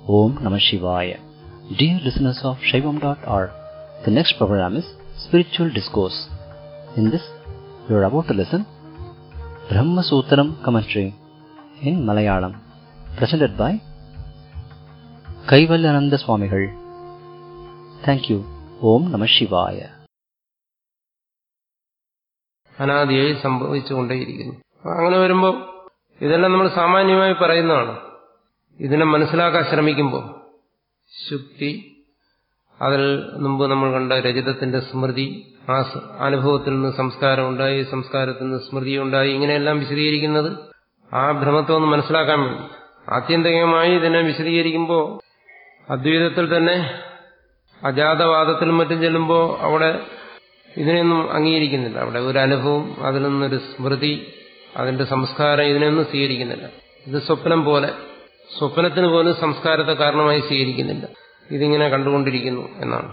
Om Namah Shivaya. Dear listeners of Shaivam.org, the next program is Spiritual Discourse. In this, you are about to listen Brahma Sutram commentary in Malayalam, presented by Kaivalyananda Swamigal. Thank you. Om Namah Shivaya. അനാദിയായി സംഭവിച്ചുകൊണ്ടേയിരിക്കുന്നു അങ്ങനെ വരുമ്പോൾ ഇതെല്ലാം നമ്മൾ സാമാന്യമായി പറയുന്നതാണ് ഇതിനെ മനസ്സിലാക്കാൻ ശ്രമിക്കുമ്പോൾ ശുക്തി അതിൽ മുമ്പ് നമ്മൾ കണ്ട രചിതത്തിന്റെ സ്മൃതി ആ അനുഭവത്തിൽ നിന്ന് സംസ്കാരം ഉണ്ടായി സംസ്കാരത്തിൽ നിന്ന് സ്മൃതി ഉണ്ടായി ഇങ്ങനെയെല്ലാം വിശദീകരിക്കുന്നത് ആ ഭ്രമത്തെ ഒന്ന് മനസ്സിലാക്കാൻ വേണ്ടി ആത്യന്തികമായി ഇതിനെ വിശദീകരിക്കുമ്പോൾ അദ്വൈതത്തിൽ തന്നെ അജാതവാദത്തിലും മറ്റും ചെല്ലുമ്പോൾ അവിടെ ഇതിനെയൊന്നും അംഗീകരിക്കുന്നില്ല അവിടെ ഒരു അനുഭവം അതിൽ നിന്നൊരു സ്മൃതി അതിന്റെ സംസ്കാരം ഇതിനെയൊന്നും സ്വീകരിക്കുന്നില്ല ഇത് സ്വപ്നം പോലെ സ്വപ്നത്തിന് പോലും സംസ്കാരത്തെ കാരണമായി സ്വീകരിക്കുന്നില്ല ഇതിങ്ങനെ കണ്ടുകൊണ്ടിരിക്കുന്നു എന്നാണ്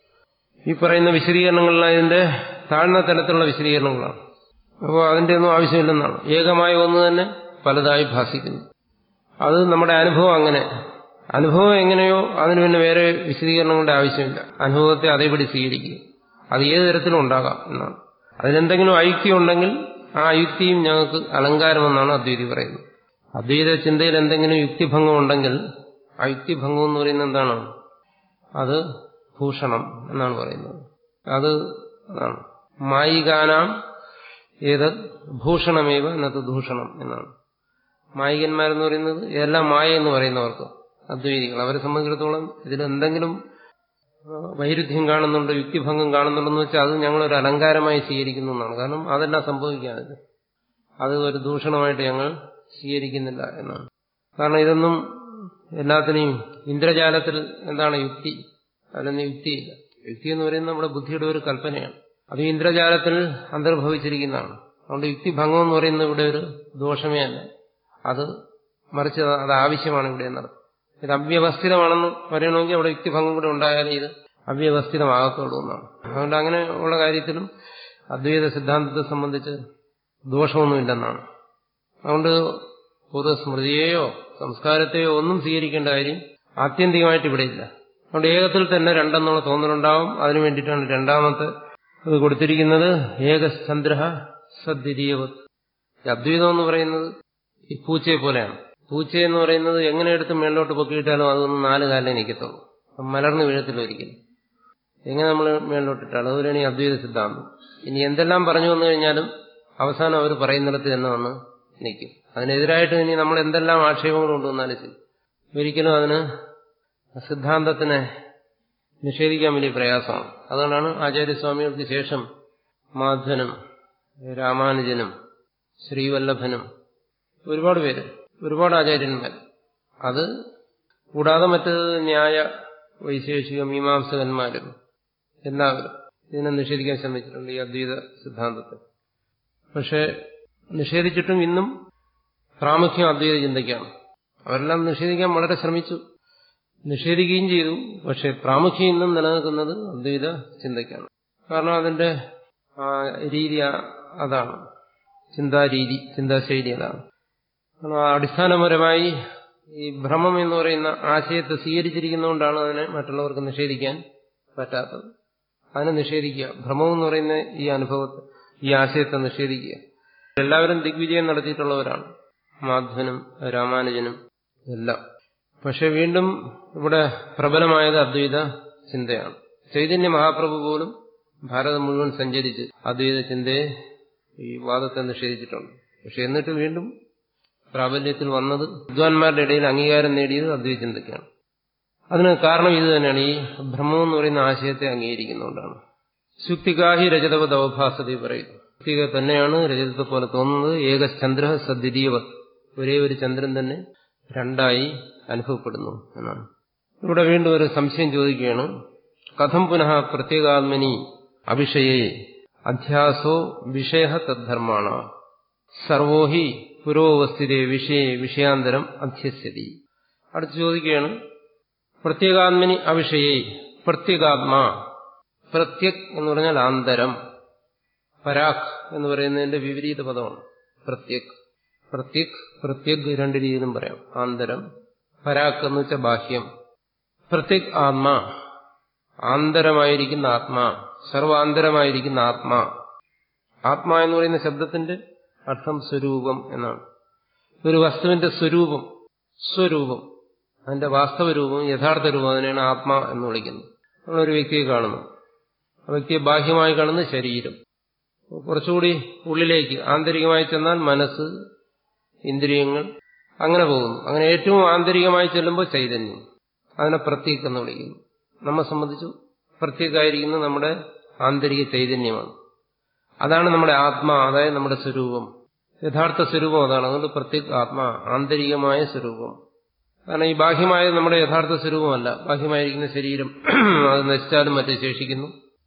ഈ പറയുന്ന വിശദീകരണങ്ങളെല്ലാം ഇതിന്റെ താഴ്ന്ന തലത്തിലുള്ള വിശദീകരണങ്ങളാണ് അപ്പോൾ അതിന്റെ ഒന്നും ആവശ്യമില്ലെന്നാണ് ഏകമായ ഒന്ന് തന്നെ പലതായി ഭാസിക്കുന്നു അത് നമ്മുടെ അനുഭവം അങ്ങനെ അനുഭവം എങ്ങനെയോ അതിന് പിന്നെ വേറെ വിശദീകരണങ്ങളുടെ ആവശ്യമില്ല അനുഭവത്തെ അതേപടി സ്വീകരിക്കുക അത് ഏത് തരത്തിലും ഉണ്ടാകാം എന്നാണ് അതിലെന്തെങ്കിലും അയുക്തി ഉണ്ടെങ്കിൽ ആ അയുക്തിയും ഞങ്ങൾക്ക് അലങ്കാരമെന്നാണ് അദ്വൈതി പറയുന്നത് അദ്വൈത ചിന്തയിൽ എന്തെങ്കിലും യുക്തിഭംഗം ഉണ്ടെങ്കിൽ ആ യുക്തിഭംഗം എന്ന് പറയുന്നത് എന്താണ് അത് ഭൂഷണം എന്നാണ് പറയുന്നത് അത് അതാണ് മായികാനാം ഏത് ഭൂഷണമേവ എന്നത് ദൂഷണം എന്നാണ് മായികന്മാരെന്ന് പറയുന്നത് എല്ലാം മായ എന്ന് പറയുന്നവർക്ക് അദ്വൈതികൾ അവരെ സംബന്ധിച്ചിടത്തോളം ഇതിൽ എന്തെങ്കിലും വൈരുദ്ധ്യം കാണുന്നുണ്ട് യുക്തിഭംഗം കാണുന്നുണ്ടെന്ന് വെച്ചാൽ അത് ഞങ്ങളൊരു അലങ്കാരമായി സ്വീകരിക്കുന്നു എന്നാണ് കാരണം അതെല്ലാം സംഭവിക്കാതെ അത് ഒരു ദൂഷണമായിട്ട് ഞങ്ങൾ സ്വീകരിക്കുന്നില്ല എന്നാണ് കാരണം ഇതൊന്നും എല്ലാത്തിനെയും ഇന്ദ്രജാലത്തിൽ എന്താണ് യുക്തി അതിലൊന്നും യുക്തിയില്ല യുക്തി എന്ന് പറയുന്നത് നമ്മുടെ ബുദ്ധിയുടെ ഒരു കൽപ്പനയാണ് അത് ഇന്ദ്രജാലത്തിൽ അന്തർഭവിച്ചിരിക്കുന്നതാണ് അതുകൊണ്ട് യുക്തിഭംഗം എന്ന് പറയുന്നത് ഇവിടെ ഒരു ദോഷമേ അല്ല അത് മറിച്ച് അത് ആവശ്യമാണ് ഇവിടെ എന്നർത്ഥം ഇത് അവ്യവസ്ഥിതമാണെന്ന് പറയണമെങ്കിൽ അവിടെ യുക്തിഭംഗം കൂടെ ഉണ്ടായാലേ ഇത് അവ്യവസ്ഥിതമാകത്തുള്ളൂ എന്നാണ് അതുകൊണ്ട് അങ്ങനെ ഉള്ള കാര്യത്തിലും അദ്വൈത സിദ്ധാന്തത്തെ സംബന്ധിച്ച് ദോഷമൊന്നുമില്ലെന്നാണ് അതുകൊണ്ട് പൊതുസ്മൃതിയെയോ സംസ്കാരത്തെയോ ഒന്നും സ്വീകരിക്കേണ്ട കാര്യം ആത്യന്തികമായിട്ട് ഇവിടെ ഇല്ല അതുകൊണ്ട് ഏകത്തിൽ തന്നെ രണ്ടെന്നുള്ള തോന്നലുണ്ടാവും അതിനു വേണ്ടിയിട്ടാണ് രണ്ടാമത്തെ ഇത് കൊടുത്തിരിക്കുന്നത് ഏകചന്ദ്ര സദ്വിതീയവത് അദ്വൈതം എന്ന് പറയുന്നത് ഈ പൂച്ചയെ പോലെയാണ് പൂച്ച എന്ന് പറയുന്നത് എങ്ങനെ എടുത്ത് മേളിലോട്ട് പൊക്കിയിട്ടാലും അതൊന്നും നാല് കാലിലേ നിൽക്കത്തുള്ളൂ മലർന്നു വീഴത്തില്ല ഒരിക്കലും എങ്ങനെ നമ്മൾ മേളിലോട്ടിട്ടാലും അതുപോലെയാണ് ഈ അദ്വൈത സിദ്ധാന്തം ഇനി എന്തെല്ലാം പറഞ്ഞു വന്നു കഴിഞ്ഞാലും അവസാനം അവർ പറയുന്നിടത്ത് തന്നെ വന്ന് നിൽക്കും അതിനെതിരായിട്ട് ഇനി നമ്മൾ എന്തെല്ലാം ആക്ഷേപങ്ങൾ കൊണ്ടുവന്നാലും ശരി ഒരിക്കലും അതിന് സിദ്ധാന്തത്തിനെ നിഷേധിക്കാൻ വലിയ പ്രയാസമാണ് അതുകൊണ്ടാണ് ആചാര്യസ്വാമികൾക്ക് ശേഷം മാധവനും രാമാനുജനും ശ്രീവല്ലഭനും ഒരുപാട് പേര് ഒരുപാട് ആചാര്യന്മാർ അത് കൂടാതെ മറ്റ് ന്യായ വൈശേഷിക മീമാംസകന്മാരും എല്ലാവരും ഇതിനെ നിഷേധിക്കാൻ ശ്രമിച്ചിട്ടുണ്ട് ഈ അദ്വൈത സിദ്ധാന്തത്തെ പക്ഷെ നിഷേധിച്ചിട്ടും ഇന്നും പ്രാമുഖ്യം അദ്വൈത ചിന്തയ്ക്കാണ് അവരെല്ലാം നിഷേധിക്കാൻ വളരെ ശ്രമിച്ചു നിഷേധിക്കുകയും ചെയ്തു പക്ഷെ പ്രാമുഖ്യം ഇന്നും നിലനിൽക്കുന്നത് അദ്വൈത ചിന്തയ്ക്കാണ് കാരണം അതിന്റെ രീതി അതാണ് ചിന്താരീതി ചിന്താശൈലി അതാണ് അടിസ്ഥാനപരമായി ഈ ഭ്രമം എന്ന് പറയുന്ന ആശയത്തെ സ്വീകരിച്ചിരിക്കുന്നതുകൊണ്ടാണ് അതിനെ മറ്റുള്ളവർക്ക് നിഷേധിക്കാൻ പറ്റാത്തത് അതിനെ നിഷേധിക്കുക ഭ്രമം എന്ന് പറയുന്ന ഈ അനുഭവത്തെ ഈ ആശയത്തെ നിഷേധിക്കുക എല്ലാവരും ദിഗ്വിജയം നടത്തിയിട്ടുള്ളവരാണ് മാധവനും രാമാനുജനും എല്ലാം പക്ഷെ വീണ്ടും ഇവിടെ പ്രബലമായത് അദ്വൈത ചിന്തയാണ് ചൈതന്യ മഹാപ്രഭു പോലും ഭാരതം മുഴുവൻ സഞ്ചരിച്ച് അദ്വൈത ചിന്തയെ ഈ വാദത്തെ നിഷേധിച്ചിട്ടുണ്ട് പക്ഷെ എന്നിട്ട് വീണ്ടും പ്രാബല്യത്തിൽ വന്നത് വിദ്വാൻമാരുടെ ഇടയിൽ അംഗീകാരം നേടിയത് അദ്വൈത ചിന്തയ്ക്കാണ് അതിന് കാരണം ഇത് തന്നെയാണ് ഈ ബ്രഹ്മം എന്ന് പറയുന്ന ആശയത്തെ അംഗീകരിക്കുന്നതുകൊണ്ടാണ് ശുക്തികാഹി രജതവത് അവഭാസത പറയുന്നു ശുക്തിക തന്നെയാണ് രജതത്തെ പോലെ തോന്നുന്നത് ഏകചന്ദ്ര സദ്വിതീയവത് ഒരേ ഒരു ചന്ദ്രൻ തന്നെ രണ്ടായി അനുഭവപ്പെടുന്നു എന്നാണ് ഇവിടെ വീണ്ടും ഒരു സംശയം ചോദിക്കുകയാണ് കഥം പുനഃ പ്രത്യേകാത്മനി അഭിഷയെ അധ്യാസോ വിഷയ തദ്ധർമാണ് സർവോ ഹി പുരോവസ്ഥിതേ വിഷയെ വിഷയാന്തരം അധ്യസ്യതി അടുത്ത് ചോദിക്കുകയാണ് പ്രത്യേകാത്മനി അവിഷയെ പ്രത്യേകാത്മാ പ്രത്യക് എന്ന് പറഞ്ഞാൽ ആന്തരം പരാഖ് എന്ന് പറയുന്നതിന്റെ വിപരീത പദമാണ് പ്രത്യക് പ്രത്യക് പ്രത്യക് രണ്ട് രീതിയിലും പറയാം ആന്തരം പരാക്ക് എന്ന് വെച്ചാൽ ബാഹ്യം പ്രത്യേക് ആത്മാ ആന്തരമായിരിക്കുന്ന ആത്മാ സർവാന്തരമായിരിക്കുന്ന ആത്മാ ആത്മാ എന്ന് പറയുന്ന ശബ്ദത്തിന്റെ അർത്ഥം സ്വരൂപം എന്നാണ് ഒരു വസ്തുവിന്റെ സ്വരൂപം സ്വരൂപം അതിന്റെ വാസ്തവ രൂപം യഥാർത്ഥ രൂപം അതിനെയാണ് ആത്മാ എന്ന് വിളിക്കുന്നത് നമ്മളൊരു വ്യക്തിയെ കാണുന്നു ആ വ്യക്തിയെ ബാഹ്യമായി കാണുന്ന ശരീരം കുറച്ചുകൂടി ഉള്ളിലേക്ക് ആന്തരികമായി ചെന്നാൽ മനസ്സ് ഇന്ദ്രിയങ്ങൾ അങ്ങനെ പോകുന്നു അങ്ങനെ ഏറ്റവും ആന്തരികമായി ചെല്ലുമ്പോൾ ചൈതന്യം അതിനെ പ്രത്യേകം എന്ന് വിളിക്കുന്നു നമ്മെ സംബന്ധിച്ച് പ്രത്യേകമായിരിക്കുന്നത് നമ്മുടെ ആന്തരിക ചൈതന്യമാണ് അതാണ് നമ്മുടെ ആത്മാ അതായത് നമ്മുടെ സ്വരൂപം യഥാർത്ഥ സ്വരൂപം അതാണ് അതുകൊണ്ട് പ്രത്യേക ആത്മാ ആന്തരികമായ സ്വരൂപം കാരണം ഈ ബാഹ്യമായ നമ്മുടെ യഥാർത്ഥ സ്വരൂപമല്ല ബാഹ്യമായിരിക്കുന്ന ശരീരം അത് നശിച്ചാലും മറ്റേ ശേഷിക്കുന്നു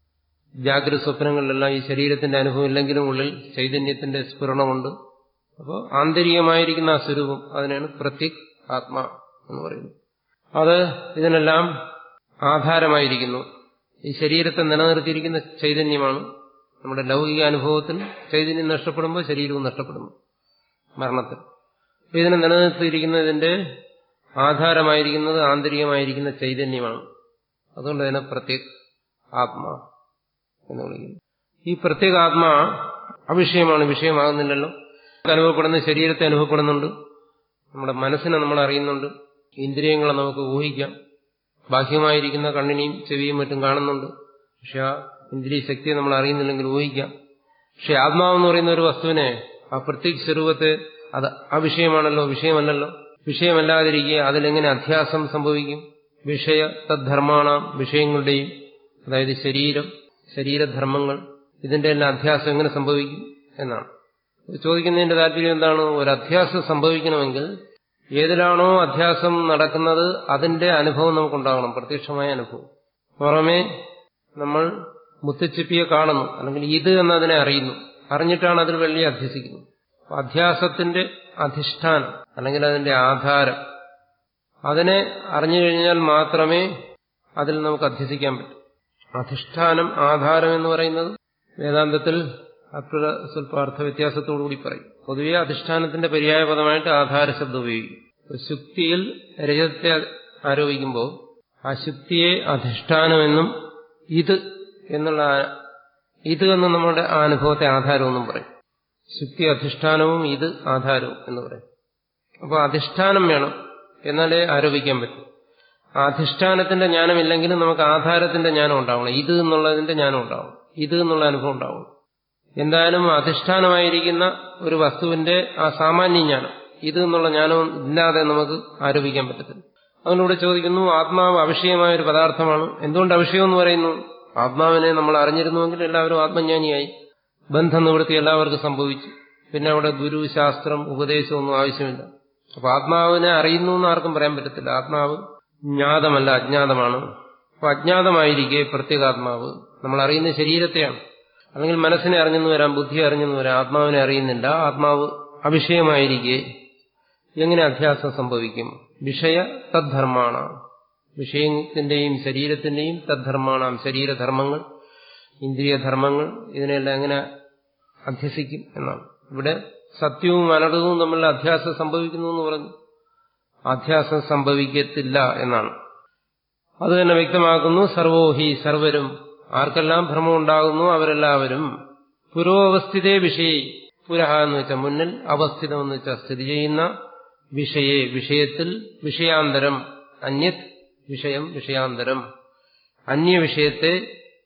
ജാഗ്രത സ്വപ്നങ്ങളിലെല്ലാം ഈ ശരീരത്തിന്റെ അനുഭവം ഇല്ലെങ്കിലും ഉള്ളിൽ ചൈതന്യത്തിന്റെ സ്ഫുരണമുണ്ട് അപ്പോൾ ആന്തരികമായിരിക്കുന്ന ആ സ്വരൂപം അതിനാണ് പ്രത്യേക് ആത്മാ എന്ന് പറയുന്നത് അത് ഇതിനെല്ലാം ആധാരമായിരിക്കുന്നു ഈ ശരീരത്തെ നിലനിർത്തിയിരിക്കുന്ന ചൈതന്യമാണ് നമ്മുടെ ലൗകിക അനുഭവത്തിൽ ചൈതന്യം നഷ്ടപ്പെടുമ്പോൾ ശരീരവും നഷ്ടപ്പെടുന്നു മരണത്തിൽ ഇതിനെ നിലനിർത്തിയിരിക്കുന്നതിന്റെ ആധാരമായിരിക്കുന്നത് ആന്തരികമായിരിക്കുന്ന ചൈതന്യമാണ് അതുകൊണ്ട് അതിനെ പ്രത്യേക ആത്മാ എന്ന് വിളിക്കുന്നു ഈ പ്രത്യേക ആത്മാ അവിഷയമാണ് വിഷയമാകുന്നില്ലല്ലോ അനുഭവപ്പെടുന്ന ശരീരത്തെ അനുഭവപ്പെടുന്നുണ്ട് നമ്മുടെ മനസ്സിനെ നമ്മൾ അറിയുന്നുണ്ട് ഇന്ദ്രിയങ്ങളെ നമുക്ക് ഊഹിക്കാം ബാഹ്യമായിരിക്കുന്ന കണ്ണിനെയും ചെവിയും മറ്റും കാണുന്നുണ്ട് പക്ഷെ ആ ഇന്ദ്രിയ ശക്തിയെ നമ്മൾ അറിയുന്നില്ലെങ്കിൽ ഊഹിക്കാം പക്ഷെ ആത്മാവെന്ന് പറയുന്ന ഒരു വസ്തുവിനെ ആ പ്രത്യേക സ്വരൂപത്തെ അത് ആ വിഷയമാണല്ലോ വിഷയമല്ലല്ലോ വിഷയമല്ലാതിരിക്കുക അതിലെങ്ങനെ അധ്യാസം സംഭവിക്കും വിഷയ തദ്ധർമാണാം വിഷയങ്ങളുടെയും അതായത് ശരീരം ശരീരധർമ്മങ്ങൾ ഇതിന്റെ എല്ലാം അധ്യാസം എങ്ങനെ സംഭവിക്കും എന്നാണ് ചോദിക്കുന്നതിന്റെ താല്പര്യം എന്താണ് ഒരു അധ്യാസം സംഭവിക്കണമെങ്കിൽ ഏതിലാണോ അധ്യാസം നടക്കുന്നത് അതിന്റെ അനുഭവം നമുക്കുണ്ടാകണം പ്രത്യക്ഷമായ അനുഭവം പുറമേ നമ്മൾ മുത്തുച്ചിപ്പിയെ കാണുന്നു അല്ലെങ്കിൽ ഇത് എന്നതിനെ അറിയുന്നു അറിഞ്ഞിട്ടാണ് അതിൽ വെള്ളി അധ്യസിക്കുന്നത് അധ്യാസത്തിന്റെ അധിഷ്ഠാനം അല്ലെങ്കിൽ അതിന്റെ ആധാരം അതിനെ അറിഞ്ഞു കഴിഞ്ഞാൽ മാത്രമേ അതിൽ നമുക്ക് അധ്യസിക്കാൻ പറ്റൂ അധിഷ്ഠാനം ആധാരം എന്ന് പറയുന്നത് വേദാന്തത്തിൽ അത്ര സ്വല്പ അർത്ഥ വ്യത്യാസത്തോടുകൂടി പറയും പൊതുവെ അധിഷ്ഠാനത്തിന്റെ പര്യായ പദമായിട്ട് ആധാര ശബ്ദം ഉപയോഗിക്കും ശുക്തിയിൽ രജത്തെ ആരോപിക്കുമ്പോൾ ആ ശുക്തിയെ അധിഷ്ഠാനമെന്നും ഇത് എന്നുള്ള ഇത് എന്ന് നമ്മുടെ ആ അനുഭവത്തെ ആധാരമെന്നും പറയും ശുക്തി അധിഷ്ഠാനവും ഇത് ആധാരവും എന്ന് പറയും അപ്പോൾ അധിഷ്ഠാനം വേണം എന്നാലേ ആരോപിക്കാൻ പറ്റും ആ അധിഷ്ഠാനത്തിന്റെ ജ്ഞാനമില്ലെങ്കിലും നമുക്ക് ആധാരത്തിന്റെ ജ്ഞാനം ഉണ്ടാവണം ഇത് എന്നുള്ളതിന്റെ ജ്ഞാനം ഉണ്ടാവണം ഇത് എന്നുള്ള അനുഭവം ഉണ്ടാവണം എന്തായാലും അധിഷ്ഠാനമായിരിക്കുന്ന ഒരു വസ്തുവിന്റെ ആ സാമാന്യ ജ്ഞാനം ഇത് എന്നുള്ള ജ്ഞാനം ഇല്ലാതെ നമുക്ക് ആരോപിക്കാൻ പറ്റത്തില്ല അതുകൊണ്ടിവിടെ ചോദിക്കുന്നു ആത്മാവ് അവിഷയമായ ഒരു പദാർത്ഥമാണ് എന്തുകൊണ്ട് അവിഷയം എന്ന് പറയുന്നു ആത്മാവിനെ നമ്മൾ അറിഞ്ഞിരുന്നുവെങ്കിൽ എല്ലാവരും ആത്മജ്ഞാനിയായി ബന്ധം നിവൃത്തി എല്ലാവർക്കും സംഭവിച്ചു പിന്നെ അവിടെ ഗുരു ശാസ്ത്രം ഉപദേശം ഒന്നും ആവശ്യമില്ല അപ്പൊ ആത്മാവിനെ അറിയുന്നു എന്ന് ആർക്കും പറയാൻ പറ്റത്തില്ല ആത്മാവ് ജ്ഞാതമല്ല അജ്ഞാതമാണ് അപ്പൊ അജ്ഞാതമായിരിക്കെ പ്രത്യേകാത്മാവ് നമ്മൾ അറിയുന്ന ശരീരത്തെയാണ് അല്ലെങ്കിൽ മനസ്സിനെ അറിഞ്ഞെന്ന് വരാം ബുദ്ധി അറിഞ്ഞെന്ന് വരാം ആത്മാവിനെ അറിയുന്നില്ല ആത്മാവ് അവിഷയമായിരിക്കെ എങ്ങനെ അധ്യാസം സംഭവിക്കും വിഷയ തദ്ധർമ്മാണ് വിഷയത്തിന്റെയും ശരീരത്തിന്റെയും തദ്ധർമ്മാണാം ശരീരധർമ്മങ്ങൾ ഇന്ദ്രിയധർമ്മങ്ങൾ ഇതിനെല്ലാം എങ്ങനെ അധ്യസിക്കും എന്നാണ് ഇവിടെ സത്യവും അനടവും തമ്മിലുള്ള അധ്യാസം സംഭവിക്കുന്നു എന്ന് പറഞ്ഞു അധ്യാസം സംഭവിക്കത്തില്ല എന്നാണ് അത് തന്നെ വ്യക്തമാക്കുന്നു സർവോഹി സർവരും ആർക്കെല്ലാം ഭ്രമം ഉണ്ടാകുന്നു അവരെല്ലാവരും പുരോവസ്ഥിതേ വിഷയെ പുരഹ എന്ന് വെച്ചാൽ മുന്നിൽ അവസ്ഥിതം എന്ന് വെച്ചാൽ സ്ഥിതി ചെയ്യുന്ന വിഷയെ വിഷയത്തിൽ വിഷയാന്തരം അന്യത് വിഷയം വിഷയാന്തരം അന്യ വിഷയത്തെ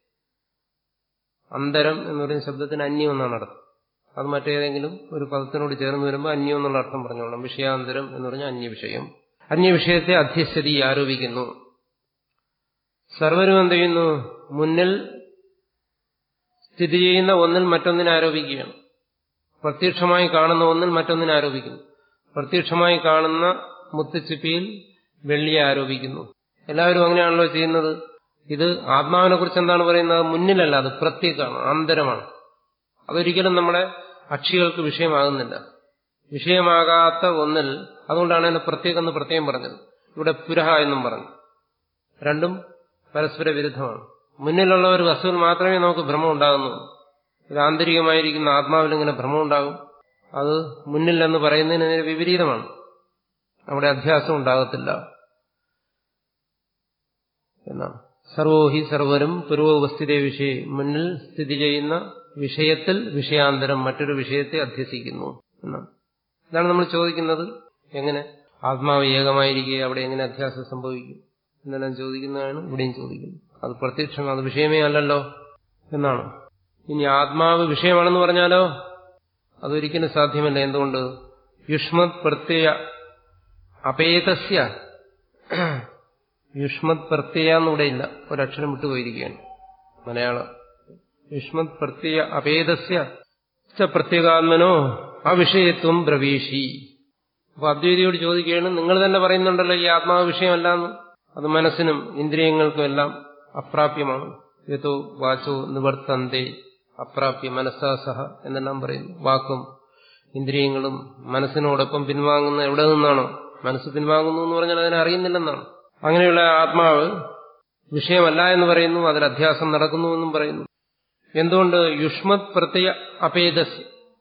അന്തരം എന്ന് പറയുന്ന ശബ്ദത്തിന് അന്യം എന്നാണ് അർത്ഥം അത് മറ്റേതെങ്കിലും ഒരു പദത്തിനോട് ചേർന്ന് വരുമ്പോൾ അന്യം എന്നുള്ള അർത്ഥം പറഞ്ഞോളാം വിഷയാന്തരം എന്ന് പറഞ്ഞാൽ അന്യവിഷയം അന്യവിഷയത്തെ അധ്യസ്ഥതി ആരോപിക്കുന്നു സർവരും എന്ത് ചെയ്യുന്നു മുന്നിൽ സ്ഥിതി ചെയ്യുന്ന ഒന്നിൽ മറ്റൊന്നിനെ ആരോപിക്കുകയാണ് പ്രത്യക്ഷമായി കാണുന്ന ഒന്നിൽ മറ്റൊന്നിനെ ആരോപിക്കുന്നു പ്രത്യക്ഷമായി കാണുന്ന മുത്തുച്ചിപ്പിയിൽ വെള്ളിയെ ആരോപിക്കുന്നു എല്ലാവരും അങ്ങനെയാണല്ലോ ചെയ്യുന്നത് ഇത് ആത്മാവിനെ കുറിച്ച് എന്താണ് പറയുന്നത് മുന്നിലല്ല അത് പ്രത്യേകമാണ് ആന്തരമാണ് അതൊരിക്കലും നമ്മുടെ അക്ഷികൾക്ക് വിഷയമാകുന്നില്ല വിഷയമാകാത്ത ഒന്നിൽ അതുകൊണ്ടാണ് അതിനെ പ്രത്യേകം എന്ന് പ്രത്യേകം പറഞ്ഞത് ഇവിടെ പുരഹ എന്നും പറഞ്ഞു രണ്ടും പരസ്പര വിരുദ്ധമാണ് മുന്നിലുള്ള ഒരു വസ്തുവിൽ മാത്രമേ നമുക്ക് ഭ്രമം ഉണ്ടാകുന്നുള്ളൂ ഇത് ആന്തരികമായിരിക്കുന്ന ആത്മാവിൽ ഇങ്ങനെ ഭ്രമം ഉണ്ടാകും അത് മുന്നിൽ എന്ന് പറയുന്നതിന് വിപരീതമാണ് അവിടെ അധ്യാസം ഉണ്ടാകത്തില്ല എന്നാണ് സർവോഹി സർവരും പൂർവോപസ്ഥിത വിഷയ മുന്നിൽ സ്ഥിതി ചെയ്യുന്ന വിഷയത്തിൽ വിഷയാന്തരം മറ്റൊരു വിഷയത്തെ അധ്യസിക്കുന്നു എന്നാണ് ഇതാണ് നമ്മൾ ചോദിക്കുന്നത് എങ്ങനെ ആത്മാവ് ഏകമായിരിക്കുക അവിടെ എങ്ങനെ അധ്യാസം സംഭവിക്കും എന്നെല്ലാം ചോദിക്കുന്നതാണ് ഇവിടെയും ചോദിക്കുന്നത് അത് പ്രത്യക്ഷം അത് വിഷയമേ അല്ലല്ലോ എന്നാണ് ഇനി ആത്മാവ് വിഷയമാണെന്ന് പറഞ്ഞാലോ അതൊരിക്കലും സാധ്യമല്ല എന്തുകൊണ്ട് യുഷ്മത് പ്രത്യയ അപേതസ്യ യുഷ്മത് പ്രത്യയ എന്നിവിടെ ഇല്ല ഒരക്ഷരം വിട്ടുപോയിരിക്കുകയാണ് മലയാളം യുഷ്മത് പ്രത്യയ അപേതസ്യ ച പ്രത്യേകാത്മനോ ആ വിഷയത്വം ബ്രവീഷി അപ്പൊ അദ്വൈതിയോട് ചോദിക്കുകയാണ് നിങ്ങൾ തന്നെ പറയുന്നുണ്ടല്ലോ ഈ ആത്മാവ് വിഷയമല്ലാന്ന് അത് മനസ്സിനും ഇന്ദ്രിയങ്ങൾക്കും എല്ലാം അപ്രാപ്യമാണ് യഥോ വാചോ നിവർത്തന്തേ അപ്രാപ്യ മനസ്സാസഹ എന്നെല്ലാം പറയുന്നു വാക്കും ഇന്ദ്രിയങ്ങളും മനസ്സിനോടൊപ്പം പിൻവാങ്ങുന്ന എവിടെ നിന്നാണോ മനസ്സ് പിൻവാങ്ങുന്നു എന്ന് പറഞ്ഞാൽ അതിനെ അറിയുന്നില്ലെന്നാണ് അങ്ങനെയുള്ള ആത്മാവ് വിഷയമല്ല എന്ന് പറയുന്നു അതിൽ അധ്യാസം നടക്കുന്നു എന്നും പറയുന്നു എന്തുകൊണ്ട് യുഷ്മത് പ്രത്യയ അപേദസ്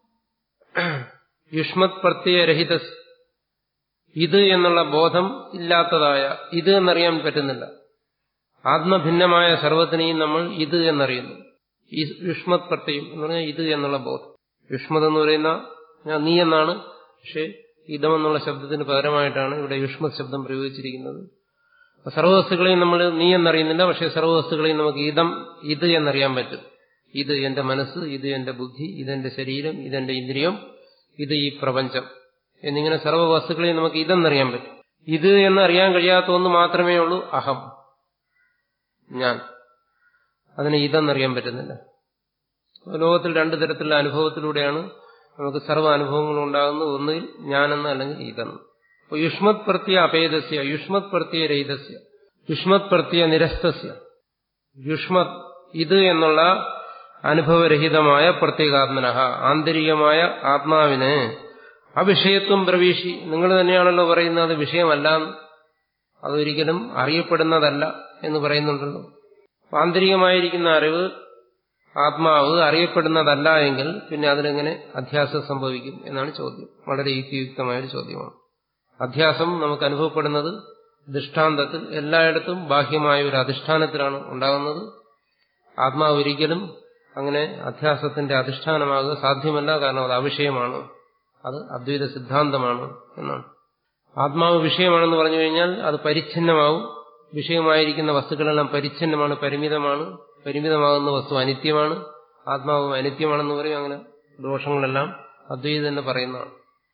യുഷ്മത് പ്രത്യയരഹിതസ് ഇത് എന്നുള്ള ബോധം ഇല്ലാത്തതായ ഇത് എന്നറിയാൻ പറ്റുന്നില്ല ആത്മഭിന്നമായ സർവത്തിനെയും നമ്മൾ ഇത് എന്നറിയുന്നു ഈ യുഷ്മത് പ്രത്യയം എന്ന് പറഞ്ഞാൽ ഇത് എന്നുള്ള ബോധം യുഷ്മത് എന്ന് പറയുന്ന ഞാൻ നീ എന്നാണ് പക്ഷേ ഇതമെന്നുള്ള ശബ്ദത്തിന് പകരമായിട്ടാണ് ഇവിടെ യുഷ്മത് ശബ്ദം പ്രയോഗിച്ചിരിക്കുന്നത് സർവവസ്തുക്കളെയും നമ്മൾ നീ എന്നറിയുന്നില്ല പക്ഷേ സർവവസ്തുക്കളെയും നമുക്ക് ഇതം ഇത് എന്നറിയാൻ പറ്റും ഇത് എന്റെ മനസ്സ് ഇത് എന്റെ ബുദ്ധി ഇതെന്റെ ശരീരം ഇതെന്റെ ഇന്ദ്രിയം ഇത് ഈ പ്രപഞ്ചം എന്നിങ്ങനെ സർവ്വ വസ്തുക്കളെയും നമുക്ക് ഇതെന്നറിയാൻ പറ്റും ഇത് എന്നറിയാൻ കഴിയാത്ത ഒന്ന് മാത്രമേ ഉള്ളൂ അഹം ഞാൻ അതിന് ഇതെന്നറിയാൻ പറ്റുന്നില്ല ലോകത്തിൽ രണ്ടു തരത്തിലുള്ള അനുഭവത്തിലൂടെയാണ് നമുക്ക് സർവ്വ അനുഭവങ്ങളും ഉണ്ടാകുന്നത് ഒന്നുകിൽ ഞാനെന്ന് അല്ലെങ്കിൽ ഇതെന്ന് അപ്പോൾ യുഷ്മത് പ്രത്യ അപേദസ്യ യുഷ്മത് പ്രത്യ രഹിതസ്യ യുഷ്മത് പ്രത്യ നിരസ്തസ്യ യുഷ്മത് ഇത് എന്നുള്ള അനുഭവരഹിതമായ പ്രത്യേകാത്മന ആന്തരികമായ ആത്മാവിന് അവിഷയത്വം പ്രവീഷി നിങ്ങൾ തന്നെയാണല്ലോ പറയുന്നത് വിഷയമല്ല അതൊരിക്കലും അറിയപ്പെടുന്നതല്ല എന്ന് പറയുന്നുണ്ടല്ലോ ആന്തരികമായിരിക്കുന്ന അറിവ് ആത്മാവ് അറിയപ്പെടുന്നതല്ല എങ്കിൽ പിന്നെ അതിനെങ്ങനെ അധ്യാസം സംഭവിക്കും എന്നാണ് ചോദ്യം വളരെ യുക്തിയുക്തമായ ഒരു ചോദ്യമാണ് അധ്യാസം നമുക്ക് അനുഭവപ്പെടുന്നത് ദൃഷ്ടാന്തത്തിൽ എല്ലായിടത്തും ബാഹ്യമായ ഒരു അധിഷ്ഠാനത്തിലാണ് ഉണ്ടാകുന്നത് ആത്മാവ് ഒരിക്കലും അങ്ങനെ അധ്യാസത്തിന്റെ അധിഷ്ഠാനമാകുക സാധ്യമല്ല കാരണം അത് അവിഷയമാണ് അത് അദ്വൈത സിദ്ധാന്തമാണ് എന്നാണ് ആത്മാവ് വിഷയമാണെന്ന് പറഞ്ഞു കഴിഞ്ഞാൽ അത് പരിച്ഛിന്നമാവും വിഷയമായിരിക്കുന്ന വസ്തുക്കളെല്ലാം പരിച്ഛിന്നമാണ് പരിമിതമാണ് പരിമിതമാകുന്ന വസ്തു അനിത്യമാണ് ആത്മാവും അനിത്യമാണെന്ന് പറയും അങ്ങനെ ദോഷങ്ങളെല്ലാം അദ്വൈത തന്നെ പറയുന്നതാണ്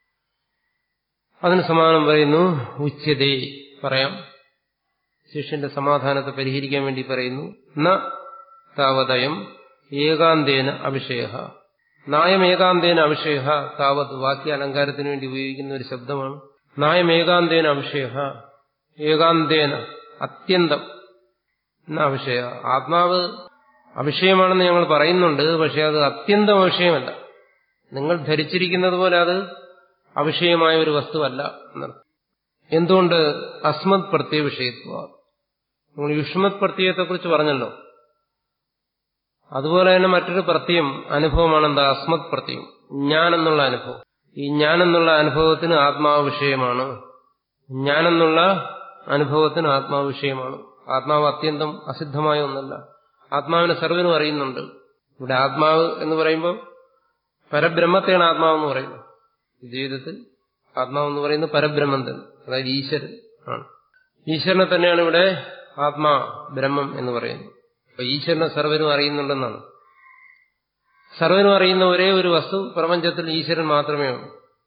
അതിന് സമാനം പറയുന്നു ഉച്ചതേ പറയാം ശിഷ്യന്റെ സമാധാനത്തെ പരിഹരിക്കാൻ വേണ്ടി പറയുന്നു ന താവതയം ഏകാന്തേന അവിഷയ നായം ഏകാന്തേന അവിഷയ താവത് വാക്യ അലങ്കാരത്തിന് വേണ്ടി ഉപയോഗിക്കുന്ന ഒരു ശബ്ദമാണ് നായം ഏകാന്തേന അവിഷയ ഏകാന്തേന അത്യന്തം എന്ന അവിഷയ ആത്മാവ് അവിഷയമാണെന്ന് ഞങ്ങൾ പറയുന്നുണ്ട് പക്ഷെ അത് അത്യന്തം അവിഷയമല്ല നിങ്ങൾ ധരിച്ചിരിക്കുന്നത് പോലെ അത് അവിഷയമായ ഒരു വസ്തുവല്ല എന്നർത്ഥം എന്തുകൊണ്ട് അസ്മത് പ്രത്യ വിഷയത്വ നിങ്ങൾ യുഷ്മത് പ്രത്യയത്തെക്കുറിച്ച് പറഞ്ഞല്ലോ അതുപോലെ തന്നെ മറ്റൊരു പ്രത്യം അനുഭവമാണ് എന്താ അസ്മത് പ്രത്യം ഞാനെന്നുള്ള അനുഭവം ഈ ഞാനെന്നുള്ള അനുഭവത്തിന് ആത്മാവ് വിഷയമാണ് ഞാനെന്നുള്ള അനുഭവത്തിന് ആത്മാവ് വിഷയമാണ് ആത്മാവ് അത്യന്തം അസിദ്ധമായ ഒന്നല്ല ആത്മാവിനെ സർവ്വനും അറിയുന്നുണ്ട് ഇവിടെ ആത്മാവ് എന്ന് പറയുമ്പോൾ പരബ്രഹ്മത്തെയാണ് ആത്മാവെന്ന് പറയുന്നത് ജീവിതത്തിൽ ആത്മാവെന്ന് പറയുന്നത് പരബ്രഹ്മം തന്നെ അതായത് ഈശ്വരൻ ആണ് ഈശ്വരനെ തന്നെയാണ് ഇവിടെ ആത്മാ ബ്രഹ്മം എന്ന് പറയുന്നത് അപ്പൊ ഈശ്വരനെ സർവരും അറിയുന്നുണ്ടെന്നാണ് സർവരും അറിയുന്ന ഒരേ ഒരു വസ്തു പ്രപഞ്ചത്തിൽ ഈശ്വരൻ മാത്രമേ ഉള്ളൂ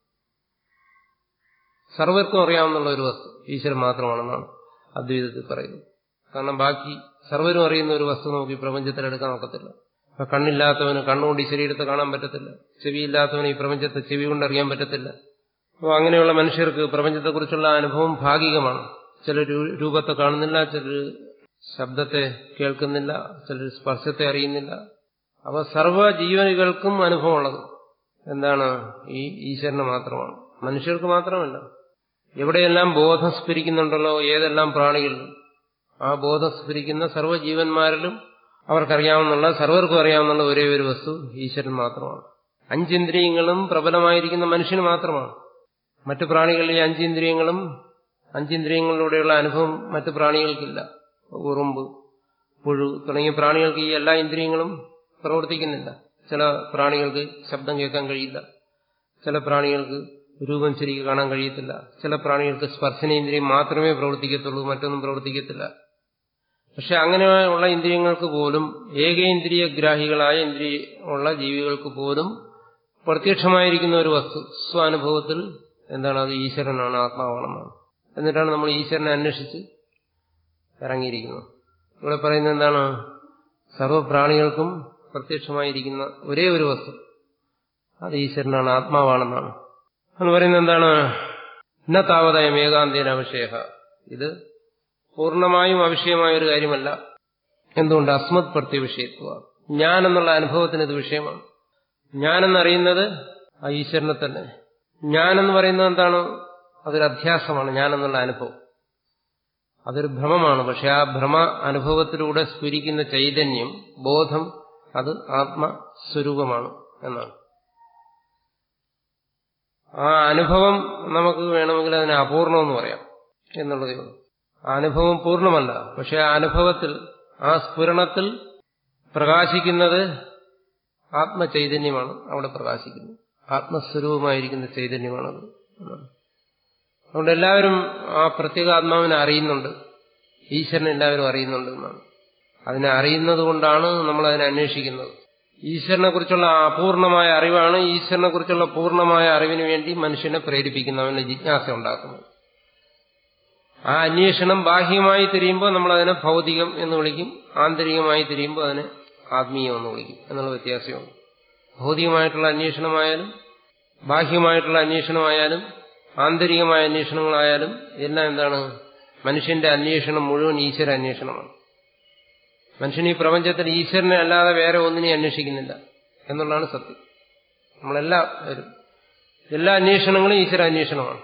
സർവർക്കും അറിയാവുന്ന ഒരു വസ്തു ഈശ്വരൻ മാത്രമാണെന്നാണ് അദ്വൈതത്തിൽ പറയുന്നത് കാരണം ബാക്കി സർവരും അറിയുന്ന ഒരു വസ്തു നമുക്ക് ഈ പ്രപഞ്ചത്തിൽ എടുക്കാൻ ഒക്കത്തില്ല അപ്പൊ കണ്ണില്ലാത്തവന് കണ്ണുകൊണ്ട് ഈ ശരീരത്തെ കാണാൻ പറ്റത്തില്ല ചെവിയില്ലാത്തവന് ഈ പ്രപഞ്ചത്തെ ചെവി കൊണ്ട് അറിയാൻ പറ്റത്തില്ല അപ്പോൾ അങ്ങനെയുള്ള മനുഷ്യർക്ക് പ്രപഞ്ചത്തെക്കുറിച്ചുള്ള അനുഭവം ഭാഗികമാണ് ചിലർ രൂപത്തെ കാണുന്നില്ല ചിലർ ശബ്ദത്തെ കേൾക്കുന്നില്ല ചിലർ സ്പർശത്തെ അറിയുന്നില്ല അവ സർവ്വ ജീവനുകൾക്കും അനുഭവമുള്ളത് എന്താണ് ഈ ഈശ്വരന് മാത്രമാണ് മനുഷ്യർക്ക് മാത്രമല്ല എവിടെയെല്ലാം ബോധം സ്ഫരിക്കുന്നുണ്ടല്ലോ ഏതെല്ലാം പ്രാണികളിലും ആ ബോധം സ്ഫരിക്കുന്ന സർവ്വ ജീവന്മാരിലും അവർക്കറിയാവുന്നുള്ള സർവർക്കും അറിയാവുന്ന ഒരേ ഒരു വസ്തു ഈശ്വരൻ മാത്രമാണ് അഞ്ചിന്ദ്രിയങ്ങളും പ്രബലമായിരിക്കുന്ന മനുഷ്യന് മാത്രമാണ് മറ്റു പ്രാണികളിൽ ഈ അഞ്ചിന്ദ്രിയങ്ങളും അഞ്ചിന്ദ്രിയങ്ങളിലൂടെയുള്ള അനുഭവം മറ്റു പ്രാണികൾക്കില്ല ഉറുമ്പ് പുഴു തുടങ്ങിയ പ്രാണികൾക്ക് ഈ എല്ലാ ഇന്ദ്രിയങ്ങളും പ്രവർത്തിക്കുന്നില്ല ചില പ്രാണികൾക്ക് ശബ്ദം കേൾക്കാൻ കഴിയില്ല ചില പ്രാണികൾക്ക് രൂപം ശരിക്ക് കാണാൻ കഴിയത്തില്ല ചില പ്രാണികൾക്ക് സ്പർശനേന്ദ്രിയം മാത്രമേ പ്രവർത്തിക്കത്തുള്ളൂ മറ്റൊന്നും പ്രവർത്തിക്കത്തില്ല പക്ഷെ അങ്ങനെയുള്ള ഇന്ദ്രിയങ്ങൾക്ക് പോലും ഏകേന്ദ്രിയഗ്രാഹികളായ ഇന്ദ്രിയ ഉള്ള ജീവികൾക്ക് പോലും പ്രത്യക്ഷമായിരിക്കുന്ന ഒരു വസ്തു സ്വാനുഭവത്തിൽ എന്താണ് അത് ഈശ്വരനാണ് ആത്മാവാണെന്നാണ് എന്നിട്ടാണ് നമ്മൾ ഈശ്വരനെ അന്വേഷിച്ച് ഇറങ്ങിയിരിക്കുന്നത് ഇവിടെ പറയുന്നത് എന്താണ് സർവപ്രാണികൾക്കും പ്രത്യക്ഷമായിരിക്കുന്ന ഒരേ ഒരു വസ്തു അത് ഈശ്വരനാണ് ആത്മാവാണെന്നാണ് എന്ന് പറയുന്നത് എന്താണ് ന താവതായം ഏകാന്തേന അവിഷയ ഇത് പൂർണ്ണമായും അവിഷയമായ ഒരു കാര്യമല്ല എന്തുകൊണ്ട് അസ്മത് പ്രത്യവിഷയത്വ ഞാൻ എന്നുള്ള അനുഭവത്തിന് ഇത് വിഷയമാണ് ഞാനെന്നറിയുന്നത് ആ ഈശ്വരനെ തന്നെ ഞാനെന്ന് പറയുന്നത് എന്താണ് അതൊരു അധ്യാസമാണ് ഞാനെന്നുള്ള അനുഭവം അതൊരു ഭ്രമമാണ് പക്ഷെ ആ ഭ്രമ അനുഭവത്തിലൂടെ സ്ഫുരിക്കുന്ന ചൈതന്യം ബോധം അത് ആത്മസ്വരൂപമാണ് എന്നാണ് ആ അനുഭവം നമുക്ക് വേണമെങ്കിൽ അതിനെ അപൂർണമെന്ന് പറയാം എന്നുള്ളതേ ഉള്ളൂ ആ അനുഭവം പൂർണ്ണമല്ല പക്ഷെ ആ അനുഭവത്തിൽ ആ സ്ഫുരണത്തിൽ പ്രകാശിക്കുന്നത് ആത്മചൈതന്യമാണ് അവിടെ പ്രകാശിക്കുന്നത് ആത്മസ്വരൂപമായിരിക്കുന്ന ചൈതന്യമാണത് അതുകൊണ്ട് എല്ലാവരും ആ പ്രത്യേക ആത്മാവിനെ അറിയുന്നുണ്ട് ഈശ്വരനെ എല്ലാവരും അറിയുന്നുണ്ട് എന്നാണ് അതിനെ അറിയുന്നത് കൊണ്ടാണ് നമ്മൾ അതിനെ അന്വേഷിക്കുന്നത് ഈശ്വരനെ കുറിച്ചുള്ള അപൂർണമായ അറിവാണ് ഈശ്വരനെ കുറിച്ചുള്ള പൂർണ്ണമായ അറിവിന് വേണ്ടി മനുഷ്യനെ പ്രേരിപ്പിക്കുന്നത് അവന് ജിജ്ഞാസ ഉണ്ടാക്കുന്നത് ആ അന്വേഷണം ബാഹ്യമായി തിരിയുമ്പോൾ നമ്മൾ അതിനെ ഭൗതികം എന്ന് വിളിക്കും ആന്തരികമായി തിരിയുമ്പോൾ അതിനെ ആത്മീയം എന്ന് വിളിക്കും എന്നുള്ള വ്യത്യാസമുണ്ട് ഭൗതികമായിട്ടുള്ള അന്വേഷണമായാലും ബാഹ്യമായിട്ടുള്ള അന്വേഷണമായാലും ആന്തരികമായ അന്വേഷണങ്ങളായാലും എല്ലാം എന്താണ് മനുഷ്യന്റെ അന്വേഷണം മുഴുവൻ ഈശ്വര അന്വേഷണമാണ് മനുഷ്യൻ ഈ പ്രപഞ്ചത്തിൽ ഈശ്വരനെ അല്ലാതെ വേറെ ഒന്നിനെയും അന്വേഷിക്കുന്നില്ല എന്നുള്ളതാണ് സത്യം നമ്മളെല്ലാവരും എല്ലാ അന്വേഷണങ്ങളും ഈശ്വര അന്വേഷണമാണ്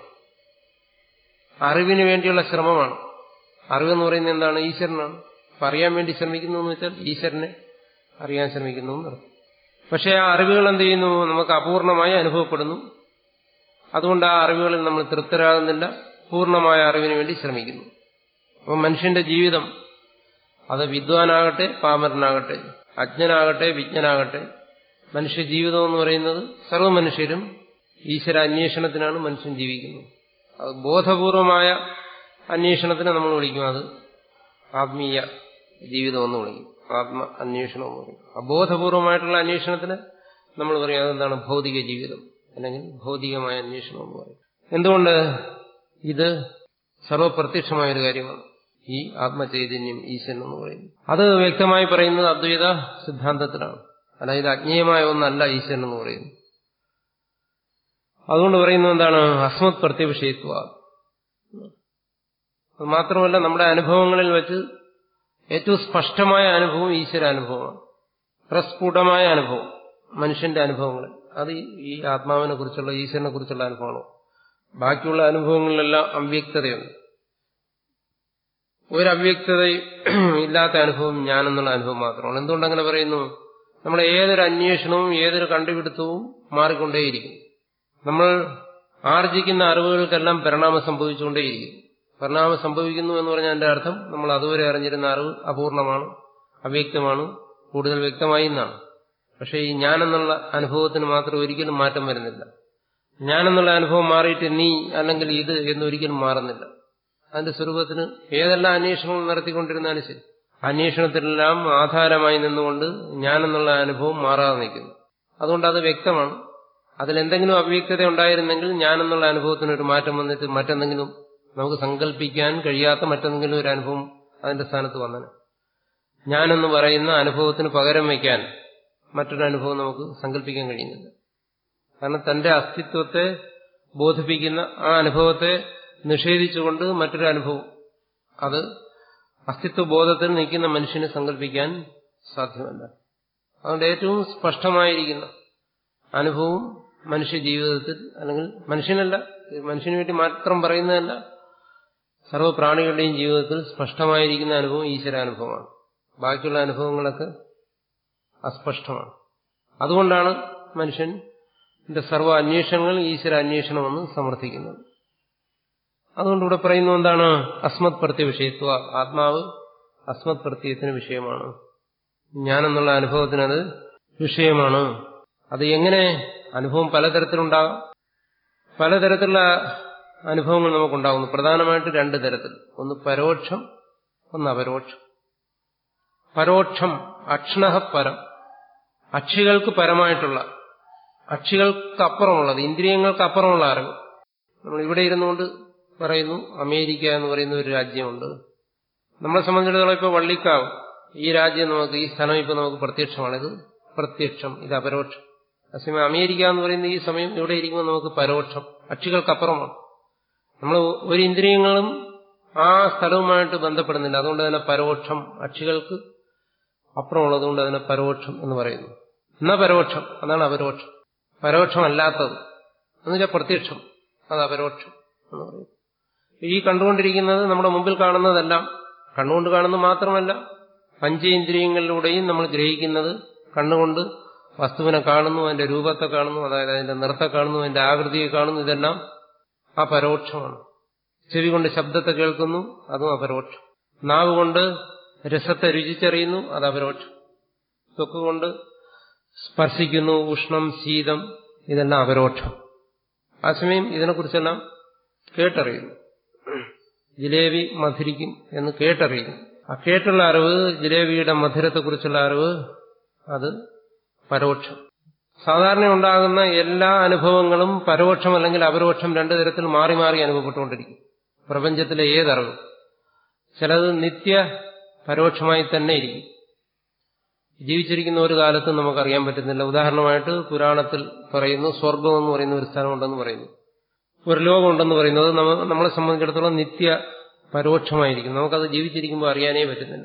അറിവിന് വേണ്ടിയുള്ള ശ്രമമാണ് അറിവെന്ന് പറയുന്നത് എന്താണ് ഈശ്വരനാണ് അപ്പൊ അറിയാൻ വേണ്ടി ശ്രമിക്കുന്നു എന്ന് വെച്ചാൽ ഈശ്വരനെ അറിയാൻ ശ്രമിക്കുന്നു എന്നർത്ഥം പക്ഷേ ആ അറിവുകൾ എന്ത് ചെയ്യുന്നു നമുക്ക് അപൂർണമായി അനുഭവപ്പെടുന്നു അതുകൊണ്ട് ആ അറിവുകളിൽ നമ്മൾ തൃപ്തരാകുന്നില്ല പൂർണ്ണമായ അറിവിന് വേണ്ടി ശ്രമിക്കുന്നു അപ്പോൾ മനുഷ്യന്റെ ജീവിതം അത് വിദ്വാനാകട്ടെ പാമരനാകട്ടെ അജ്ഞനാകട്ടെ വിജ്ഞനാകട്ടെ മനുഷ്യ ജീവിതം എന്ന് പറയുന്നത് സർവ്വ മനുഷ്യരും ഈശ്വര അന്വേഷണത്തിനാണ് മനുഷ്യൻ ജീവിക്കുന്നത് അത് ബോധപൂർവമായ അന്വേഷണത്തിന് നമ്മൾ വിളിക്കും അത് ആത്മീയ ജീവിതം എന്ന് വിളിക്കും ആത്മ അന്വേഷണം എന്ന് പറയും അബോധപൂർവമായിട്ടുള്ള അന്വേഷണത്തിന് നമ്മൾ പറയും അതെന്താണ് ഭൗതിക ജീവിതം അല്ലെങ്കിൽ ഭൗതികമായ അന്വേഷണം എന്ന് പറയും എന്തുകൊണ്ട് ഇത് സർവപ്രത്യക്ഷമായ ഒരു കാര്യമാണ് ഈ ആത്മചൈതന്യം ഈശ്വരൻ എന്ന് പറയുന്നത് അത് വ്യക്തമായി പറയുന്നത് അദ്വൈത സിദ്ധാന്തത്തിലാണ് അതായത് അജ്ഞേയമായ ഒന്നല്ല ഈശ്വരൻ എന്ന് പറയുന്നത് അതുകൊണ്ട് പറയുന്നത് എന്താണ് അസ്മത് പ്രത്യവിഷയത്വ അത് മാത്രമല്ല നമ്മുടെ അനുഭവങ്ങളിൽ വെച്ച് ഏറ്റവും സ്പഷ്ടമായ അനുഭവം ഈശ്വര അനുഭവമാണ് പ്രസ്ഫുടമായ അനുഭവം മനുഷ്യന്റെ അനുഭവങ്ങളിൽ അത് ഈ ആത്മാവിനെ കുറിച്ചുള്ള ഈശ്വരനെ കുറിച്ചുള്ള അനുഭവമാണ് ബാക്കിയുള്ള അനുഭവങ്ങളിലെല്ലാം അവ്യക്തതയുണ്ട് ഒരു അവ്യക്തതയും ഇല്ലാത്ത അനുഭവം ഞാനെന്നുള്ള അനുഭവം മാത്രമാണ് എന്തുകൊണ്ടങ്ങനെ പറയുന്നു നമ്മുടെ ഏതൊരു അന്വേഷണവും ഏതൊരു കണ്ടുപിടുത്തവും മാറിക്കൊണ്ടേയിരിക്കും നമ്മൾ ആർജിക്കുന്ന അറിവുകൾക്കെല്ലാം പരിണാമം സംഭവിച്ചുകൊണ്ടേയിരിക്കും പരിണാമം സംഭവിക്കുന്നു എന്ന് പറഞ്ഞാൽ എന്റെ അർത്ഥം നമ്മൾ അതുവരെ അറിഞ്ഞിരുന്ന അറിവ് അപൂർണമാണ് അവ്യക്തമാണ് കൂടുതൽ വ്യക്തമായി എന്നാണ് പക്ഷേ ഈ ഞാനെന്നുള്ള അനുഭവത്തിന് മാത്രം ഒരിക്കലും മാറ്റം വരുന്നില്ല ഞാനെന്നുള്ള അനുഭവം മാറിയിട്ട് നീ അല്ലെങ്കിൽ ഇത് എന്നൊരിക്കലും മാറുന്നില്ല അതിന്റെ സ്വരൂപത്തിന് ഏതെല്ലാം അന്വേഷണങ്ങൾ നടത്തിക്കൊണ്ടിരുന്നാലും ശരി അന്വേഷണത്തിലെല്ലാം ആധാരമായി നിന്നുകൊണ്ട് ഞാനെന്നുള്ള അനുഭവം മാറാതെ നിൽക്കുന്നു അതുകൊണ്ട് അത് വ്യക്തമാണ് അതിലെന്തെങ്കിലും അവ്യക്തത ഉണ്ടായിരുന്നെങ്കിൽ ഞാനെന്നുള്ള അനുഭവത്തിന് ഒരു മാറ്റം വന്നിട്ട് മറ്റെന്തെങ്കിലും നമുക്ക് സങ്കല്പിക്കാൻ കഴിയാത്ത മറ്റെന്തെങ്കിലും ഒരു അനുഭവം അതിന്റെ സ്ഥാനത്ത് വന്നന് ഞാനെന്ന് പറയുന്ന അനുഭവത്തിന് പകരം വയ്ക്കാൻ മറ്റൊരു അനുഭവം നമുക്ക് സങ്കല്പിക്കാൻ കഴിയുന്നില്ല കാരണം തന്റെ അസ്തിത്വത്തെ ബോധിപ്പിക്കുന്ന ആ അനുഭവത്തെ നിഷേധിച്ചുകൊണ്ട് മറ്റൊരു അനുഭവം അത് അസ്തിത്വ ബോധത്തിൽ നിൽക്കുന്ന മനുഷ്യനെ സങ്കല്പിക്കാൻ സാധ്യമല്ല അതുകൊണ്ട് ഏറ്റവും സ്പഷ്ടമായിരിക്കുന്ന അനുഭവം മനുഷ്യ ജീവിതത്തിൽ അല്ലെങ്കിൽ മനുഷ്യനല്ല മനുഷ്യന് വേണ്ടി മാത്രം പറയുന്നതല്ല സർവ്വപ്രാണികളുടെയും ജീവിതത്തിൽ സ്പഷ്ടമായിരിക്കുന്ന അനുഭവം ഈശ്വരാനുഭവമാണ് ബാക്കിയുള്ള അനുഭവങ്ങളൊക്കെ അസ്പഷ്ടമാണ് അതുകൊണ്ടാണ് മനുഷ്യൻ സർവ്വ അന്വേഷണങ്ങൾ ഈശ്വര അന്വേഷണമെന്ന് സമർത്ഥിക്കുന്നത് അതുകൊണ്ട് ഇവിടെ പറയുന്നു എന്താണ് അസ്മത് പ്രത്യ വിഷയത്വ ആത്മാവ് അസ്മത് പ്രത്യയത്തിന് വിഷയമാണ് ഞാനെന്നുള്ള അനുഭവത്തിനത് വിഷയമാണ് അത് എങ്ങനെ അനുഭവം പലതരത്തിലുണ്ടാകാം പലതരത്തിലുള്ള അനുഭവങ്ങൾ നമുക്കുണ്ടാകുന്നു പ്രധാനമായിട്ട് രണ്ട് തരത്തിൽ ഒന്ന് പരോക്ഷം ഒന്ന് അപരോക്ഷം പരോക്ഷം അക്ഷണഃ പരം അക്ഷികൾക്ക് പരമായിട്ടുള്ള അക്ഷികൾക്ക് അപ്പുറമുള്ളത് ഇന്ദ്രിയങ്ങൾക്ക് അപ്പുറമുള്ള അറിവ് നമ്മൾ ഇവിടെ ഇരുന്നുകൊണ്ട് പറയുന്നു അമേരിക്ക എന്ന് പറയുന്ന ഒരു രാജ്യമുണ്ട് നമ്മളെ സംബന്ധിച്ചിടത്തോളം ഇപ്പോൾ വള്ളിക്കാവ് ഈ രാജ്യം നമുക്ക് ഈ സ്ഥലം ഇപ്പോൾ നമുക്ക് പ്രത്യക്ഷമാണ് ഇത് പ്രത്യക്ഷം ഇത് അപരോക്ഷം അതേസമയം അമേരിക്ക എന്ന് പറയുന്ന ഈ സമയം ഇവിടെ ഇരിക്കുമ്പോൾ നമുക്ക് പരോക്ഷം അക്ഷികൾക്കപ്പുറമാണ് നമ്മൾ ഒരു ഇന്ദ്രിയങ്ങളും ആ സ്ഥലവുമായിട്ട് ബന്ധപ്പെടുന്നില്ല അതുകൊണ്ട് തന്നെ പരോക്ഷം അക്ഷികൾക്ക് അപ്പുറമുള്ളതുകൊണ്ട് അതിനെ പരോക്ഷം എന്ന് പറയുന്നു എന്നാ പരോക്ഷം അതാണ് അപരോക്ഷം പരോക്ഷമല്ലാത്തത് എന്നുവെച്ചാൽ പ്രത്യക്ഷം അത് അപരോക്ഷം എന്ന് പറയും ഈ കണ്ടുകൊണ്ടിരിക്കുന്നത് നമ്മുടെ മുമ്പിൽ കാണുന്നതെല്ലാം കണ്ണുകൊണ്ട് കാണുന്നത് മാത്രമല്ല പഞ്ചേന്ദ്രിയങ്ങളിലൂടെയും നമ്മൾ ഗ്രഹിക്കുന്നത് കണ്ണുകൊണ്ട് വസ്തുവിനെ കാണുന്നു അതിന്റെ രൂപത്തെ കാണുന്നു അതായത് അതിന്റെ നിറത്തെ കാണുന്നു അതിന്റെ ആകൃതിയെ കാണുന്നു ഇതെല്ലാം അപരോക്ഷമാണ് ചെവി കൊണ്ട് ശബ്ദത്തെ കേൾക്കുന്നു അതും അപരോക്ഷം നാവ് കൊണ്ട് രസത്തെ രുചിച്ചറിയുന്നു അത് അപരോക്ഷം ത്വക്ക് കൊണ്ട് സ്പർശിക്കുന്നു ഉഷ്ണം ശീതം ഇതെല്ലാം അപരോക്ഷം ആ സമയം ഇതിനെക്കുറിച്ചെല്ലാം കേട്ടറിയുന്നു ജിലേബി മധുരിക്കും എന്ന് കേട്ടറിയുന്നു ആ കേട്ടുള്ള അറിവ് ജിലേബിയുടെ മധുരത്തെക്കുറിച്ചുള്ള അറിവ് അത് പരോക്ഷം സാധാരണ ഉണ്ടാകുന്ന എല്ലാ അനുഭവങ്ങളും പരോക്ഷം അല്ലെങ്കിൽ അപരോക്ഷം രണ്ടു തരത്തിൽ മാറി മാറി അനുഭവപ്പെട്ടുകൊണ്ടിരിക്കും പ്രപഞ്ചത്തിലെ ഏതറിവ് ചിലത് നിത്യ പരോക്ഷമായി തന്നെ ഇരിക്കും ജീവിച്ചിരിക്കുന്ന ഒരു കാലത്തും നമുക്കറിയാൻ പറ്റുന്നില്ല ഉദാഹരണമായിട്ട് പുരാണത്തിൽ പറയുന്നു സ്വർഗം എന്ന് പറയുന്ന ഒരു സ്ഥലമുണ്ടെന്ന് പറയുന്നു ഒരു ലോകമുണ്ടെന്ന് പറയുന്നത് നമ്മളെ സംബന്ധിച്ചിടത്തോളം നിത്യ പരോക്ഷമായിരിക്കും നമുക്കത് ജീവിച്ചിരിക്കുമ്പോൾ അറിയാനേ പറ്റുന്നില്ല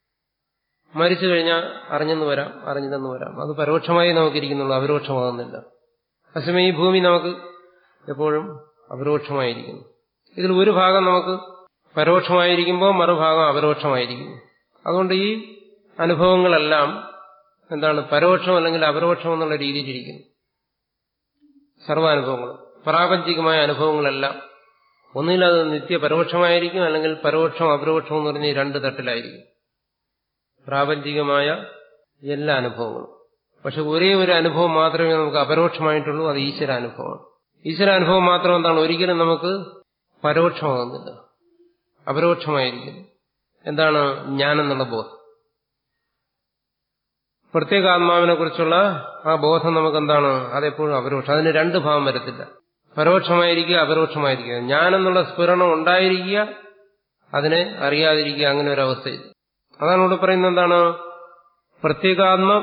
മരിച്ചു കഴിഞ്ഞാൽ അറിഞ്ഞെന്ന് വരാം അറിഞ്ഞതെന്ന് വരാം അത് പരോക്ഷമായി നമുക്കിരിക്കുന്നുള്ളൂ അപരോക്ഷമാകുന്നില്ല അസമയം ഈ ഭൂമി നമുക്ക് എപ്പോഴും അപരോക്ഷമായിരിക്കുന്നു ഇതിൽ ഒരു ഭാഗം നമുക്ക് പരോക്ഷമായിരിക്കുമ്പോൾ മറുഭാഗം അപരോക്ഷമായിരിക്കുന്നു അതുകൊണ്ട് ഈ അനുഭവങ്ങളെല്ലാം എന്താണ് പരോക്ഷം അല്ലെങ്കിൽ അപരോക്ഷം എന്നുള്ള രീതിയിലിരിക്കുന്നു സർവാനുഭവങ്ങളും പ്രാപഞ്ചികമായ അനുഭവങ്ങളെല്ലാം ഒന്നിൽ അത് നിത്യ പരോക്ഷമായിരിക്കും അല്ലെങ്കിൽ പരോക്ഷം അപരോക്ഷം എന്ന് പറഞ്ഞ ഈ രണ്ട് തട്ടിലായിരിക്കും പ്രാപഞ്ചികമായ എല്ലാ അനുഭവങ്ങളും പക്ഷെ ഒരേ ഒരു അനുഭവം മാത്രമേ നമുക്ക് അപരോക്ഷമായിട്ടുള്ളൂ അത് ഈശ്വരാനുഭവമാണ് ഈശ്വരാനുഭവം മാത്രം എന്താണ് ഒരിക്കലും നമുക്ക് പരോക്ഷമാകുന്നില്ല അപരോക്ഷമായിരിക്കുന്നു എന്താണ് ഞാനെന്നുള്ള ബോധം പ്രത്യേക ആത്മാവിനെ കുറിച്ചുള്ള ആ ബോധം നമുക്ക് എന്താണ് അതെപ്പോഴും അപരോക്ഷം അതിന് രണ്ട് ഭാവം വരത്തില്ല പരോക്ഷമായിരിക്കുക അപരോക്ഷമായിരിക്കുക ഞാനെന്നുള്ള സ്ഫുരണം ഉണ്ടായിരിക്കുക അതിനെ അറിയാതിരിക്കുക അങ്ങനെ ഒരു അവസ്ഥയിൽ അതാണ് ഇവിടെ പറയുന്നത് എന്താണ് പ്രത്യേകാത്മ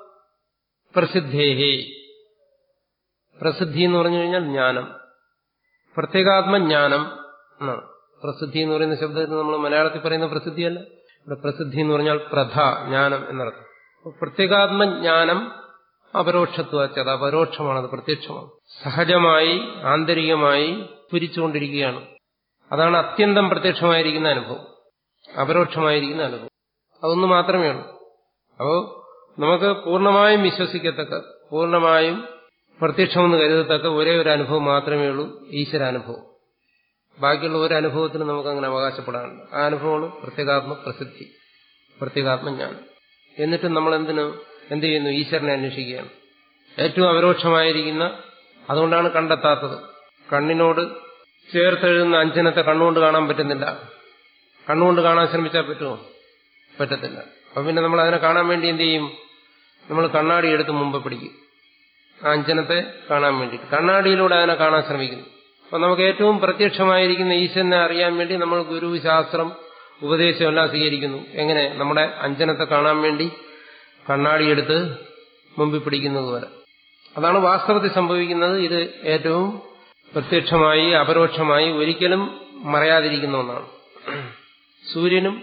പ്രസിദ്ധേഹേ പ്രസിദ്ധി എന്ന് പറഞ്ഞു കഴിഞ്ഞാൽ ജ്ഞാനം പ്രത്യേകാത്മജ്ഞാനം എന്നാണ് പ്രസിദ്ധി എന്ന് പറയുന്ന ശബ്ദത്തിന് നമ്മൾ മലയാളത്തിൽ പറയുന്ന പ്രസിദ്ധിയല്ല ഇവിടെ പ്രസിദ്ധി എന്ന് പറഞ്ഞാൽ പ്രധ ജ്ഞാനം എന്നർത്ഥം പ്രത്യേകാത്മജ്ഞാനം അപരോക്ഷത്വ അത് അപരോക്ഷമാണ് അത് പ്രത്യക്ഷമാണ് സഹജമായി ആന്തരികമായി പുരിച്ചുകൊണ്ടിരിക്കുകയാണ് അതാണ് അത്യന്തം പ്രത്യക്ഷമായിരിക്കുന്ന അനുഭവം അപരോക്ഷമായിരിക്കുന്ന അനുഭവം അതൊന്നു മാത്രമേ ഉള്ളൂ അപ്പോൾ നമുക്ക് പൂർണ്ണമായും വിശ്വസിക്കത്തക്ക പൂർണ്ണമായും പ്രത്യക്ഷമെന്ന് കരുതത്തക്ക ഒരേ ഒരു അനുഭവം മാത്രമേ ഉള്ളൂ ഈശ്വരാനുഭവം ബാക്കിയുള്ള ഒരു അനുഭവത്തിന് നമുക്ക് അങ്ങനെ അവകാശപ്പെടാനുണ്ട് ആ അനുഭവമാണ് പ്രത്യേകാത്മ പ്രസിദ്ധി പ്രത്യേകാത്മജ്ഞാനം എന്നിട്ട് നമ്മൾ എന്തിനു എന്ത് ചെയ്യുന്നു ഈശ്വരനെ അന്വേഷിക്കുകയാണ് ഏറ്റവും അപരോക്ഷമായിരിക്കുന്ന അതുകൊണ്ടാണ് കണ്ടെത്താത്തത് കണ്ണിനോട് ചേർത്തെഴുതുന്ന അഞ്ജനത്തെ കണ്ണുകൊണ്ട് കാണാൻ പറ്റുന്നില്ല കണ്ണുകൊണ്ട് കാണാൻ ശ്രമിച്ചാൽ പറ്റുമോ പറ്റത്തില്ല അപ്പൊ പിന്നെ നമ്മൾ അതിനെ കാണാൻ വേണ്ടി എന്ത് ചെയ്യും നമ്മൾ കണ്ണാടി എടുത്ത് മുമ്പ് പിടിക്കും ആ അഞ്ജനത്തെ കാണാൻ വേണ്ടിയിട്ട് കണ്ണാടിയിലൂടെ അതിനെ കാണാൻ ശ്രമിക്കുന്നു അപ്പൊ നമുക്ക് ഏറ്റവും പ്രത്യക്ഷമായിരിക്കുന്ന ഈശ്വരനെ അറിയാൻ വേണ്ടി നമ്മൾ ഗുരു ശാസ്ത്രം ഉപദേശം എല്ലാം സ്വീകരിക്കുന്നു എങ്ങനെ നമ്മുടെ അഞ്ജനത്തെ കാണാൻ വേണ്ടി കണ്ണാടിയെടുത്ത് മുമ്പിൽ പിടിക്കുന്നത് പോലെ അതാണ് വാസ്തവത്തിൽ സംഭവിക്കുന്നത് ഇത് ഏറ്റവും പ്രത്യക്ഷമായി അപരോക്ഷമായി ഒരിക്കലും മറയാതിരിക്കുന്ന ഒന്നാണ് സൂര്യനും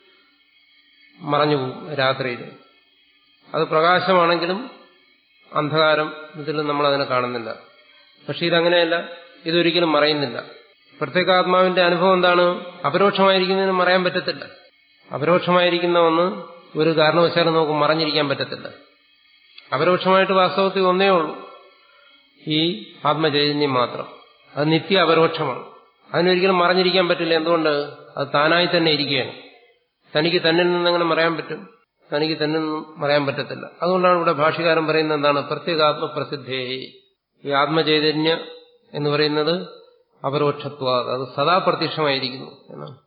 മറഞ്ഞുപോകും രാത്രിയിൽ അത് പ്രകാശമാണെങ്കിലും അന്ധകാരം ഇതിൽ നമ്മൾ അതിനെ കാണുന്നില്ല പക്ഷെ ഇതങ്ങനെയല്ല ഇതൊരിക്കലും മറയുന്നില്ല പ്രത്യേകാത്മാവിന്റെ അനുഭവം എന്താണ് അപരോക്ഷമായിരിക്കുന്നതിന് മറയാൻ പറ്റത്തില്ല അപരോക്ഷമായിരിക്കുന്ന ഒന്ന് ഒരു കാരണവശാലും നമുക്ക് മറഞ്ഞിരിക്കാൻ പറ്റത്തില്ല അപരോക്ഷമായിട്ട് വാസ്തവത്തിൽ ഒന്നേ ഉള്ളൂ ഈ ആത്മചൈതന്യം മാത്രം അത് നിത്യ അപരോക്ഷമാണ് അതിനൊരിക്കലും മറഞ്ഞിരിക്കാൻ പറ്റില്ല എന്തുകൊണ്ട് അത് താനായി തന്നെ ഇരിക്കുകയാണ് തനിക്ക് തന്നിൽ നിന്നെങ്ങനെ മറയാൻ പറ്റും തനിക്ക് തന്നെ നിന്നും മറയാൻ പറ്റത്തില്ല അതുകൊണ്ടാണ് ഇവിടെ ഭാഷകാരൻ പറയുന്നത് എന്താണ് പ്രത്യേകാത്മപ്രസിദ്ധേ ഈ ആത്മചൈതന്യ എന്ന് പറയുന്നത് അപരോക്ഷത്വ അത് സദാ പ്രത്യക്ഷമായിരിക്കുന്നു എന്നാണ്